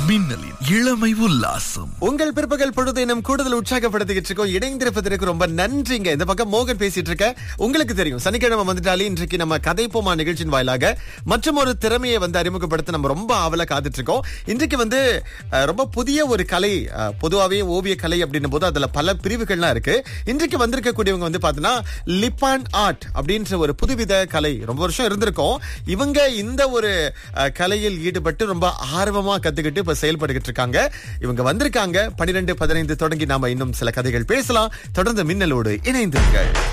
மின்னலின் இளமை உல்லாசம் உங்கள் பிற்பகல் பொழுது இன்னும் கூடுதல் உற்சாகப்படுத்திக்கிட்டு இருக்கோம் இணைந்திருப்பதற்கு ரொம்ப நன்றிங்க இந்த பக்கம் மோகன் பேசிட்டு இருக்க உங்களுக்கு தெரியும் சனிக்கிழமை வந்துட்டாலே இன்றைக்கு நம்ம கதைப்போமா நிகழ்ச்சியின் வாயிலாக மற்றும் ஒரு திறமையை வந்து அறிமுகப்படுத்த நம்ம ரொம்ப ஆவலா காத்துட்டு இருக்கோம் இன்றைக்கு வந்து அஹ், ரொம்ப புதிய ஒரு கலை அஹ், பொதுவாவே ஓவிய கலை அப்படின்னும் போது அதுல பல பிரிவுகள்லாம் இருக்கு இன்றைக்கு வந்திருக்கக்கூடியவங்க வந்து பாத்தீங்கன்னா லிப்பான் ஆர்ட் அப்படின்ற ஒரு புதுவித கலை ரொம்ப வருஷம் இருந்திருக்கும் இவங்க இந்த ஒரு அஹ், கலையில் ஈடுபட்டு ரொம்ப ஆர்வமா கத்துக்கிட்டு இப்ப செயல்பட்டுக்கிட்டு இருக்காங்க இவங்க வந்திருக்காங்க பனிரெண்டு பதினைந்து தொடங்கி நாம இன்னும் சில கதைகள் பேசலாம் தொடர்ந்து மின்னலோடு இணைந்திருங்கள்